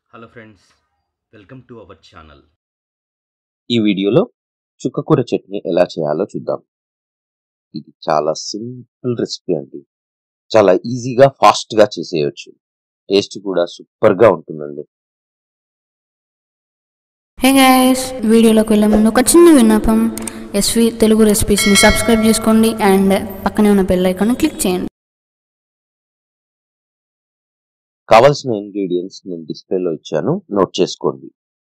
Hello friends welcome to our channel ఈ వీడియోలో చుక్కకూర చట్నీ ఎలా చేయాలో చూద్దాం ఇది చాలా సింపుల్ రెసిపీ అండి చాలా ఈజీగా ఫాస్ట్గా చేసేయచ్చు టేస్ట్ కూడా సూపర్గా ఉంటుందండి హే గైస్ వీడియోలోకి వెళ్ళే ముందు ఒక చిన్న విన్నపం ఎస్వి తెలుగు రెసిపీస్ని సబ్స్క్రైబ్ చేసుకోండి అండ్ పక్కనే ఉన్న బెల్ ఐకాన్ క్లిక్ చేయండి కావాల్సిన ఇంగ్రీడియంట్స్ నేను డిస్ప్లేలో ఇచ్చాను నోట్ చేసుకోండి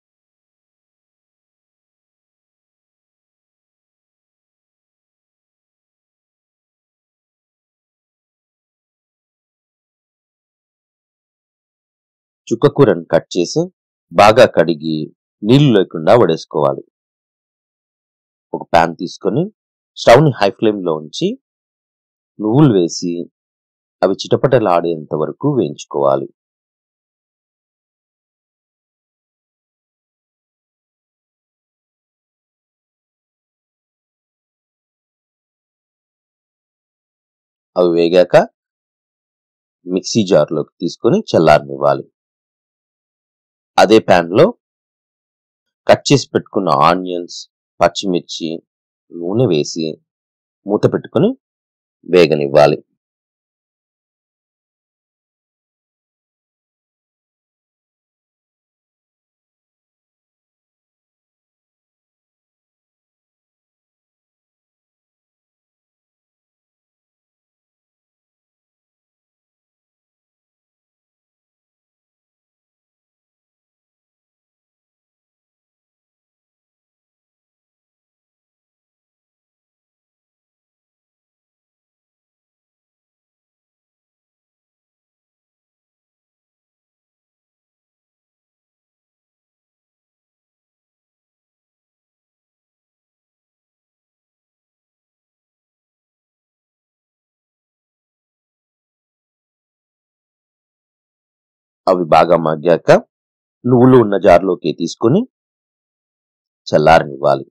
చుక్కకూరను కట్ చేసి బాగా కడిగి నీళ్లు లేకుండా వడేసుకోవాలి ఒక ప్యాన్ తీసుకొని స్టవ్ని హై ఫ్లేమ్లో ఉంచి నువ్వులు వేసి అవి చిటపటలాడేంత వరకు వేయించుకోవాలి అవి వేగాక మిక్సీ జార్లోకి తీసుకొని చల్లారనివ్వాలి అదే ప్యాన్లో కట్ చేసి పెట్టుకున్న ఆనియన్స్ పచ్చిమిర్చి నూనె వేసి మూత పెట్టుకొని వేగనివ్వాలి అవి బాగా మగ్గాక నువ్వులు ఉన్న జార్లోకి తీసుకొని చల్లారనివ్వాలి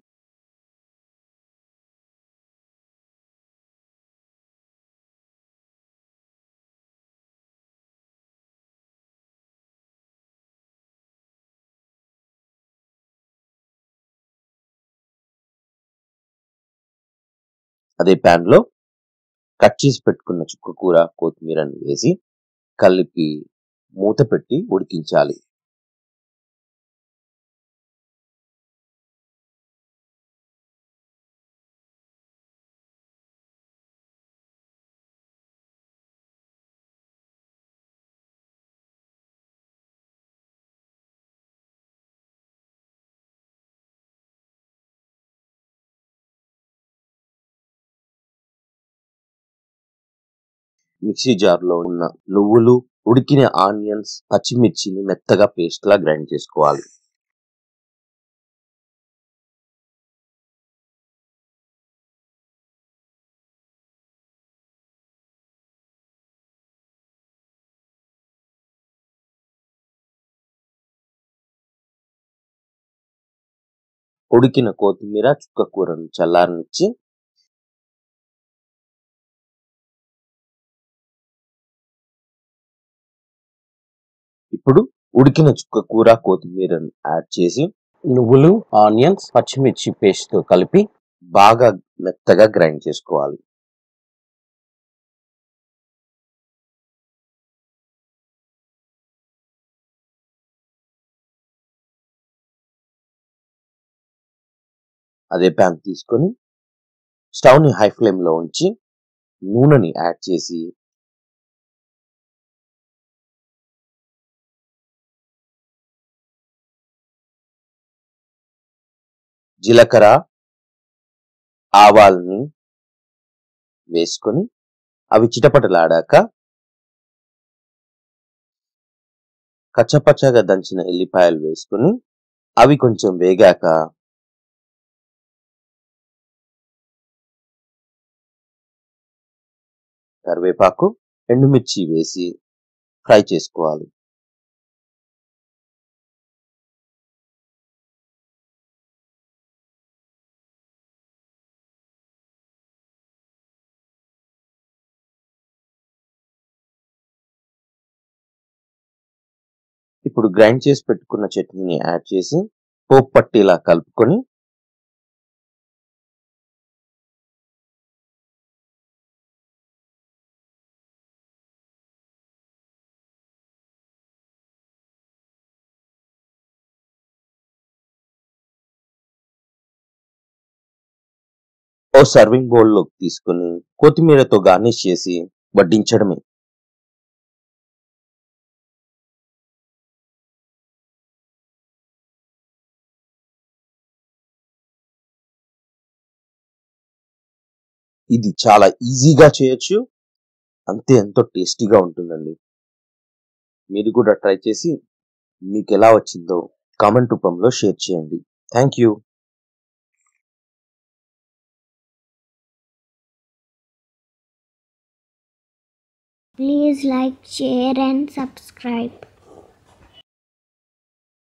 అదే ప్యాన్లో కట్ చేసి పెట్టుకున్న చుక్క కూర కొత్తిమీరని వేసి కలిపి మూత పెట్టి ఉడికించాలి మిక్సీ జార్లో ఉన్న నువ్వులు ఉడికిన ఆనియన్స్ పచ్చిమిర్చిని మెత్తగా పేస్ట్ లా గ్రైండ్ చేసుకోవాలి ఉడికిన కొత్తిమీర చుక్క కూరను చల్లారనిచ్చి ఇప్పుడు ఉడికిన చుక్క కూర కొత్తిమీరను యాడ్ చేసి నువ్వులు ఆనియన్స్ పచ్చిమిర్చి పేస్ట్ తో కలిపి బాగా మెత్తగా గ్రైండ్ చేసుకోవాలి అదే ప్యాన్ తీసుకొని స్టవ్ని హై ఫ్లేమ్లో ఉంచి నూనెని యాడ్ చేసి జీలకర్ర ఆవాల్ని వేసుకొని అవి చిటపటలాడాక కచ్చపచ్చగా దంచిన ఎల్లిపాయలు వేసుకొని అవి కొంచెం వేగాక కరివేపాకు ఎండుమిర్చి వేసి ఫ్రై చేసుకోవాలి ఇప్పుడు గ్రైండ్ చేసి పెట్టుకున్న చట్నీని యాడ్ చేసి పోపు పట్టేలా కలుపుకొని ఓ సర్వింగ్ బౌల్లోకి తీసుకొని కొత్తిమీరతో గార్నిష్ చేసి వడ్డించడమే ఇది చాలా ఈజీగా చేయొచ్చు అంతే ఎంతో టేస్టీగా ఉంటుందండి మీరు కూడా ట్రై చేసి మీకు ఎలా వచ్చిందో కామెంట్ రూపంలో షేర్ చేయండి thank you Please like, share, and subscribe.